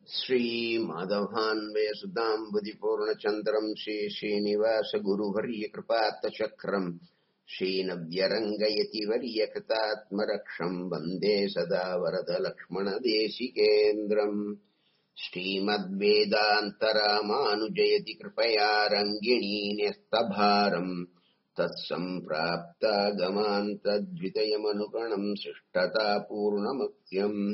श्रीमाधवान्वयसुताम्बुदिपूर्णचन्द्रम् श्रीश्रीनिवासगुरुवर्यकृपात्तचक्रम् श्रीनव्यरङ्गयति वर्यकृतात्मरक्षम् वन्दे सदा वरदलक्ष्मणदेशिकेन्द्रम् श्रीमद्वेदान्तरामानुजयति कृपया रङ्गिणी न्यस्तभारम् तत्सम्प्राप्तागमान्तद्वितयमनुगणम् शिष्टतापूर्णमत्यम्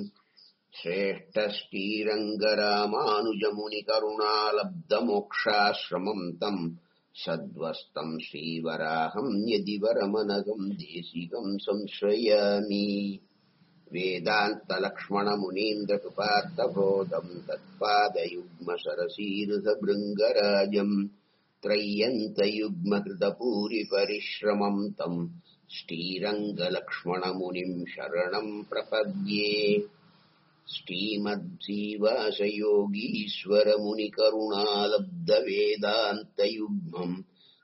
श्रेष्ठश्रीरङ्गरामानुजमुनिकरुणालब्धमोक्षाश्रमम् तम् सद्वस्तम् श्रीवराहम् यदि वरमनघम् देशिकम् संश्रयामि वेदान्तलक्ष्मणमुनीन्द्रकृपार्थबोधम् तत्पादयुग्मसरसीरुधभृङ्गराजम् त्रय्यन्तयुग्मकृतपूरिपरिश्रमम् तम् श्रीरङ्गलक्ष्मणमुनिम् शरणम् प्रपद्ये श्रीमद्जीवासयोगीश्वरमुनिकरुणालब्धवेदान्तयुग्मम्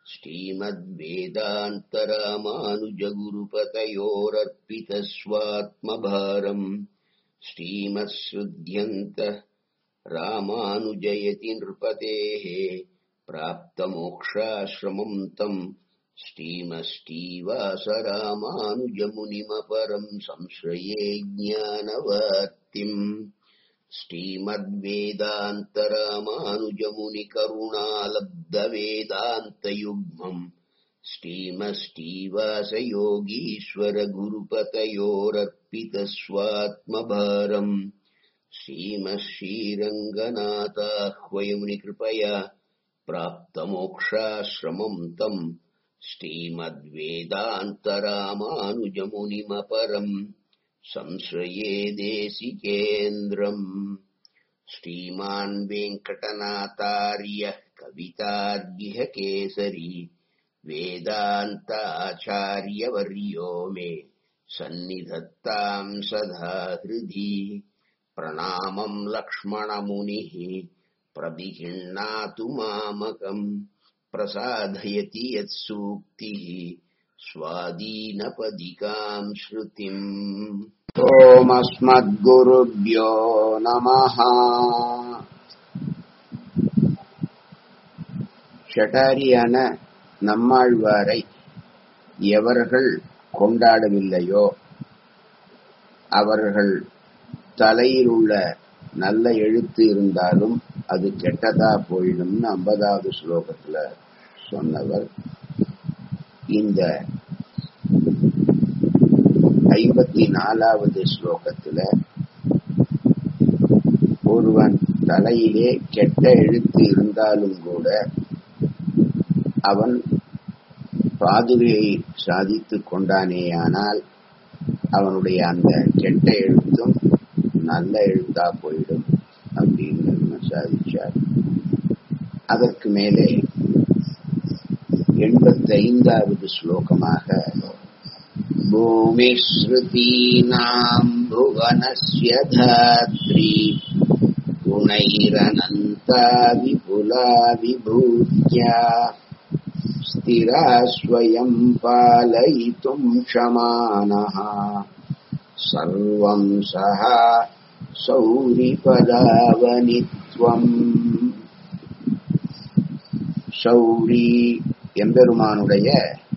श्रीमद्वेदान्तरामानुजगुरुपतयोरर्पितस्वात्मभारम् श्रीमत्सृध्यन्त रामानुजयति नृपतेः प्राप्तमोक्षाश्रमम् तम् श्रीमष्टीवासरामानुजमुनिमपरम् संश्रये ज्ञानवर्तिम् श्रीमद्वेदान्तरामानुजमुनिकरुणालब्धवेदान्तयुग्मम् श्रीमष्टीवासयोगीश्वरगुरुपतयोरर्पितस्वात्मभारम् श्रीमश्रीरङ्गनाथाह्वयमुनिकृपया प्राप्तमोक्षाश्रमम् तम् श्रीमद्वेदान्तरामानुजमुनिमपरम् संश्रये देशिकेन्द्रम् श्रीमान् वेङ्कटनाथार्यः कवितार्यः केसरी वेदान्ताचार्यवर्यो मे सन्निधत्ताम् सदा हृदि प्रणामम् लक्ष्मणमुनिः प्रविहिण्णातु मामकम् प्रसादयति यत्सूक्तिः स्वादीनपदिकाम् श्रुतिम् ओमस्मद्गुरुभ्यो नमः ஷட்டாரியான நம்மாழ்வாரை எவர்கள் கொண்டாடவில்லையோ அவர்கள் தலையில் உள்ள நல்ல எழுத்து இருந்தாலும் அது கெட்டதா போயிடும்னு ஐம்பதாவது ஸ்லோகத்துல சொன்னவர் இந்த ஐம்பத்தி நாலாவது ஸ்லோகத்துல ஒருவன் தலையிலே கெட்ட எழுத்து இருந்தாலும் கூட அவன் பாதுகையை சாதித்துக் கொண்டானேயானால் அவனுடைய அந்த கெட்ட எழுத்தும் நல்ல எழுத்தா போயிடும் அப்படின்னு சாதிச்சார் அதற்கு மேலே எண்பத்தி ஐந்தாவது ஸ்லோகமாக பூமிஸ்ருதீனாம் புவனஸ்ய தாத்ரி குணைரனந்தா விபுலா விபூத்யா स्थिरा स्वयं पालयितुं क्षमानः सर्वं सः சௌரிபதாவனித்வம் சௌரி எம்பெருமானுடைய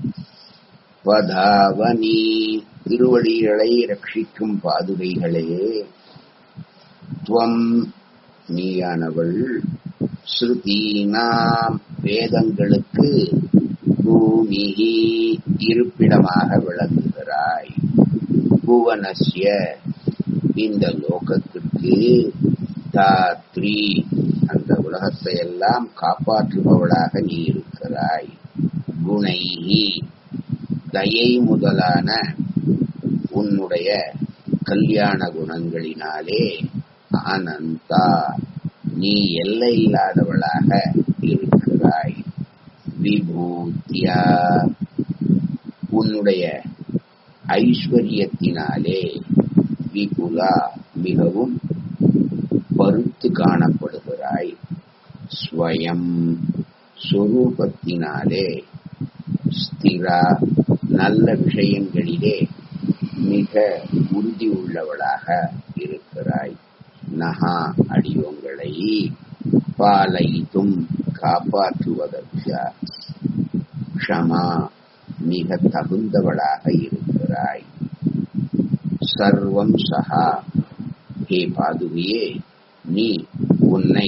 பதாவனி திருவடிகளை ரட்சிக்கும் பாதுகைகளே துவம் நீயானவள் ஸ்ருதீனாம் வேதங்களுக்கு பூமி இருப்பிடமாக விளங்குகிறாய் புவனஸ்ய இந்த லோகத்திற்கு தாத்ரி அந்த உலகத்தை எல்லாம் காப்பாற்றுபவளாக நீ இருக்கிறாய் குணைஹி தயை முதலான உன்னுடைய கல்யாண குணங்களினாலே ஆனந்தா நீ எல்லை இல்லாதவளாக இருக்கிறாய் விபூத்தியா உன்னுடைய ஐஸ்வர்யத்தினாலே விபுலா மிகவும் பருத்து காணப்படுகிறாய் ஸ்வயம் சொரூபத்தினாலே ஸ்திரா நல்ல விஷயங்களிலே மிக உறுதி உள்ளவளாக இருக்கிறாய் நகா அடியோங்களை பாலைத்தும் காப்பாற்றுவதற்கு க்ஷமா மிக தகுந்தவளாக இருக்கிறாய் சர்வம் சகா ஹே பாதுகையே நீ உன்னை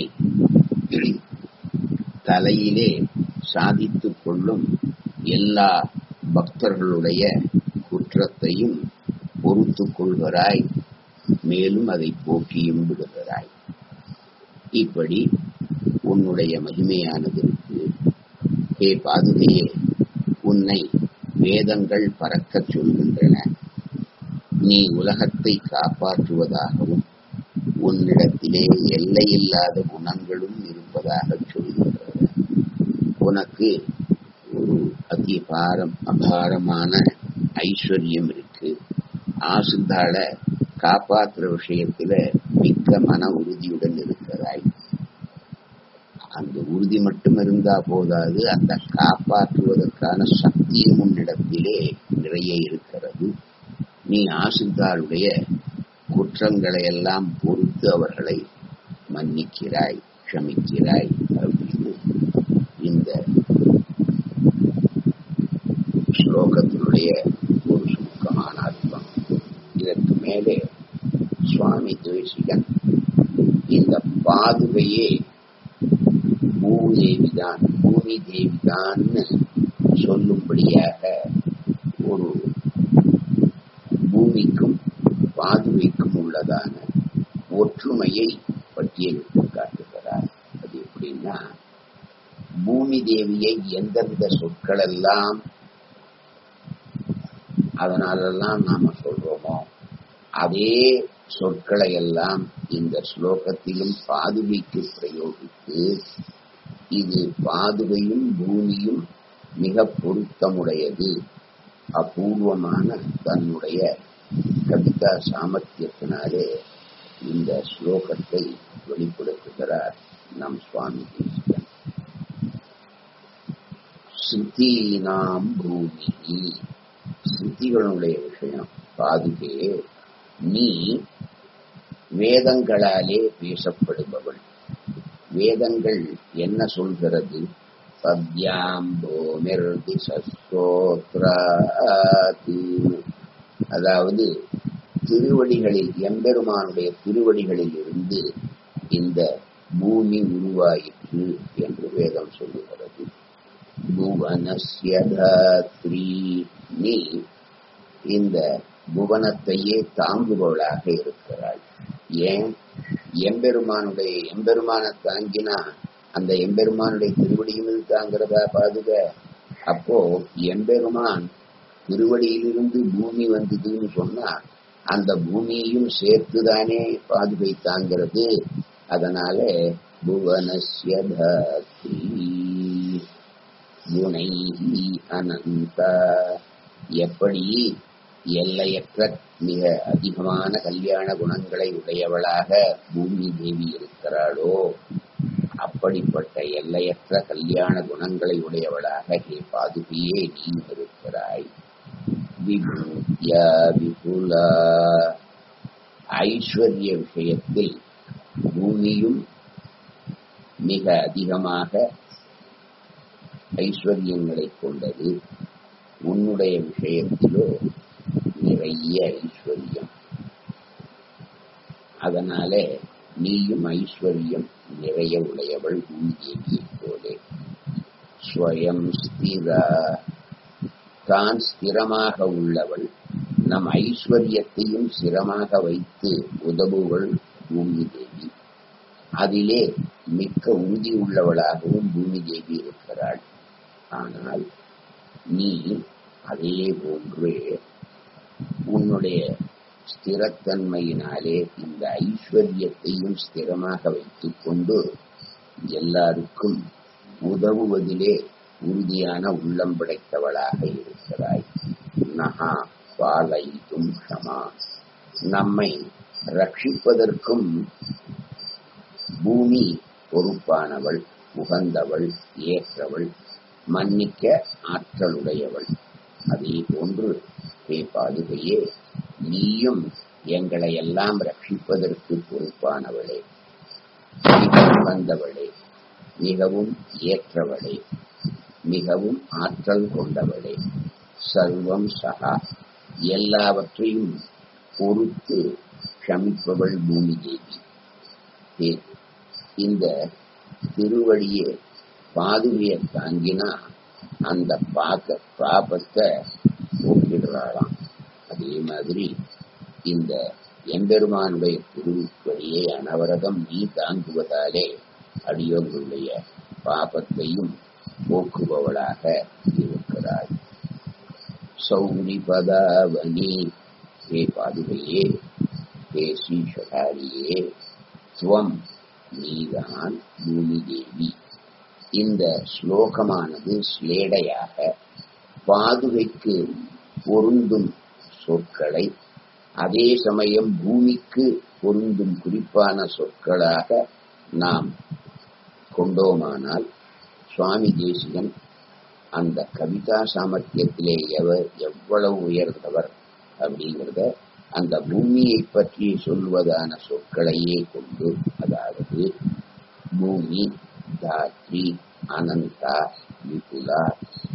தலையிலே சாதித்துக் கொள்ளும் எல்லா பக்தர்களுடைய குற்றத்தையும் பொறுத்துக் கொள்கிறாய் மேலும் அதை போக்கியும் விடுகிறாய் இப்படி உன்னுடைய மகிமையானதற்கு ஹே பாதுகையே உன்னை வேதங்கள் பறக்கச் சொல்கின்றன நீ உலகத்தை காப்பாற்றுவதாகவும் உன்னிடத்திலே எல்லையில்லாத குணங்களும் இருப்பதாக சொல்கின்றன உனக்கு ஒரு அதிபாரம் அபாரமான ஐஸ்வர்யம் இருக்கு ஆசுந்தாள காப்பாற்றுற விஷயத்துல மிக்க மன உறுதியுடன் இருக்கிறாய் அந்த உறுதி மட்டும் இருந்தா போதாது அந்த காப்பாற்றுவதற்கான சக்தியும் உன்னிடத்திலே நிறைய இருக்கிறது நீ ஆசிர்தாளுடைய குற்றங்களை எல்லாம் பொறுத்து அவர்களை மன்னிக்கிறாய் க்ஷமிக்கிறாய் அப்படின்னு இந்த ஸ்லோகத்தினுடைய ஒரு சுருக்கமான அர்த்தம் இதற்கு மேலே சுவாமி தேசிகன் இந்த பாதுகையே பூதேவிதான் பூமி தேவிதான்னு சொல்லும்படியாக ஒரு பூமிக்கும் பாதுகைக்கும் உள்ளதான ஒற்றுமையை பட்டியலிட்டு காட்டுகிறார் அது எப்படின்னா பூமி தேவியை எந்தெந்த சொற்களெல்லாம் அதனாலெல்லாம் நாம சொல்றோமோ அதே சொற்களை எல்லாம் இந்த ஸ்லோகத்திலும் பாதுகைக்கு பிரயோகித்து இது பாதுகையும் பூமியும் மிக பொருத்தமுடையது அபூர்வமான தன்னுடைய கவிதா சாமர்த்தியத்தினாலே இந்த ஸ்லோகத்தை வெளிப்படுத்துகிறார் நம் சுவாமி தேசிகன் ஸ்ருதீனாம் பூமி ஸ்ருதிகளுடைய விஷயம் பாதுகே நீ வேதங்களாலே பேசப்படுபவள் வேதங்கள் என்ன சொல்கிறது சத்யாம்போமிர்தி சஸ்தோத்ராதி அதாவது திருவடிகளில் எம்பெருமானுடைய திருவடிகளில் இருந்து இந்த பூமி உருவாயிற்று என்று வேதம் சொல்லுகிறது புவனஸ்ய தாத்ரி நீ இந்த புவனத்தையே தாங்குபவளாக இருக்கிறாள் ஏன் எம்பெருமானுடைய எம்பெருமான தாங்கினா அந்த எம்பெருமானுடைய திருவடியில் தாங்கிறதா பாதுக அப்போ எம்பெருமான் திருவடியிலிருந்து பூமி வந்ததுன்னு சொன்னா அந்த பூமியையும் சேர்த்துதானே பாதுகை தாங்கிறது அதனால புவனஸ்ய தாத்ரி குணை அனந்த எப்படி எல்லையற்ற மிக அதிகமான கல்யாண குணங்களை உடையவளாக பூமி தேவி இருக்கிறாளோ அப்படிப்பட்ட எல்லையற்ற கல்யாண குணங்களை உடையவளாக ஹே பாதுகையே நீ இருக்கிறாய் விபூத்யா விபுலா ஐஸ்வர்ய விஷயத்தில் பூமியும் மிக அதிகமாக ஐஸ்வர்யங்களை கொண்டது உன்னுடைய விஷயத்திலோ நிறைய ஐஸ்வர்யம் அதனால நீயும் ஐஸ்வர்யம் நிறைய உடையவள் பூதேவியை போலே ஸ்வயம் ஸ்திரா தான் ஸ்திரமாக உள்ளவள் நம் ஐஸ்வர்யத்தையும் ஸ்திரமாக வைத்து உதவுவள் பூமி தேவி அதிலே மிக்க உறுதி உள்ளவளாகவும் பூமி தேவி இருக்கிறாள் ஆனால் நீ அதே போன்று உன்னுடைய ஸ்திரத்தன்மையினாலே இந்த ஐஸ்வர்யத்தையும் ஸ்திரமாக வைத்துக் கொண்டு எல்லாருக்கும் உதவுவதிலே உறுதியான உள்ளம் படைத்தவளாக இருக்கிறாய் நகா பாலைத்தும் க்ஷமா நம்மை ரட்சிப்பதற்கும் பூமி பொறுப்பானவள் உகந்தவள் ஏற்றவள் மன்னிக்க ஆற்றலுடையவள் அதே போன்று ஹே பாதுகையே நீயும் எங்களை எல்லாம் ரட்சிப்பதற்கு பொறுப்பானவளே மிகவும் வந்தவளே மிகவும் ஏற்றவளே மிகவும் ஆற்றல் கொண்டவளே சர்வம் சகா எல்லாவற்றையும் பொறுத்து க்ஷமிப்பவள் பூமி தேவி ஏ, இந்த திருவடியை பாதுகையை தாங்கினா அந்த பாக்க பாபத்தை போக்கிடுறாளாம் அதே மாதிரி இந்த எம்பெருமானுடைய திருவடியை அனவரதம் நீ தாங்குவதாலே அடியோர்களுடைய பாபத்தையும் போக்குபவளாக இருக்கிறாள் சௌரி பதாவனி ஹே பாதுகையே ஹே ஸ்ரீஷகாரியே துவம் நீதான் பூமி தேவி இந்த ஸ்லோகமானது ஸ்லேடையாக பாதுகைக்கு பொருந்தும் சொற்களை அதே சமயம் பூமிக்கு பொருந்தும் குறிப்பான சொற்களாக நாம் கொண்டோமானால் சுவாமி தேசிகன் அந்த கவிதா சாமர்த்தியத்திலே எவர் எவ்வளவு உயர்ந்தவர் அப்படிங்கிறத அந்த பூமியை பற்றி சொல்வதான சொற்களையே கொண்டு அதாவது பூமி தாத்ரி அனந்தா விபுலா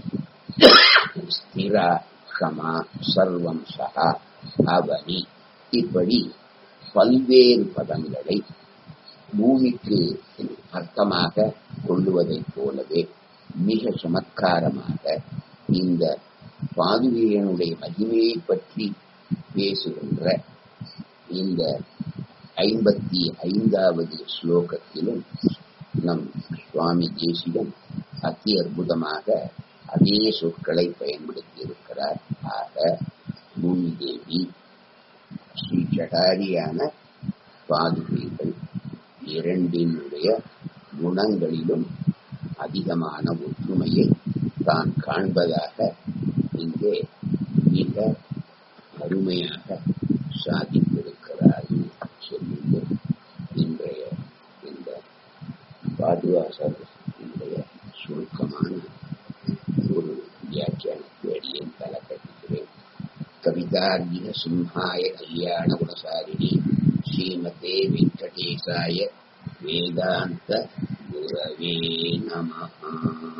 ஸ்திரா க்ஷமா சர்வம் சகா அவனி இப்படி பல்வேறு பதங்களை பூமிக்கு அர்த்தமாக கொள்ளுவதைப் போலவே மிக சமத்காரமாக இந்த பாதுகையனுடைய மகிமையை பற்றி பேசுகின்ற இந்த ஐம்பத்தி ஐந்தாவது ஸ்லோகத்திலும் நம் சுவாமி தேசிகன் அதி அற்புதமாக அதே சொற்களை பயன்படுத்தி இருக்கிறார் ஆக பூமி தேவி ஸ்ரீ ஜடாரியான பாதுகைகள் இரண்டினுடைய குணங்களிலும் அதிகமான ஒற்றுமையை தான் காண்பதாக இங்கே மிக அருமையாக சாதித்திருக்கிறார்கள் சொல்லுங்க இன்றைய இந்த பாதுகாசனுடைய சுருக்கமான ஒரு வியாக்கியானத்தை அடியேன் தலை கட்டுகிறேன் கவிதார்ஜின சிம்ஹாய கல்யாண குணசாரிணி ஸ்ரீமதே வெங்கடேசாய வேதாந்த குரவே நமஹா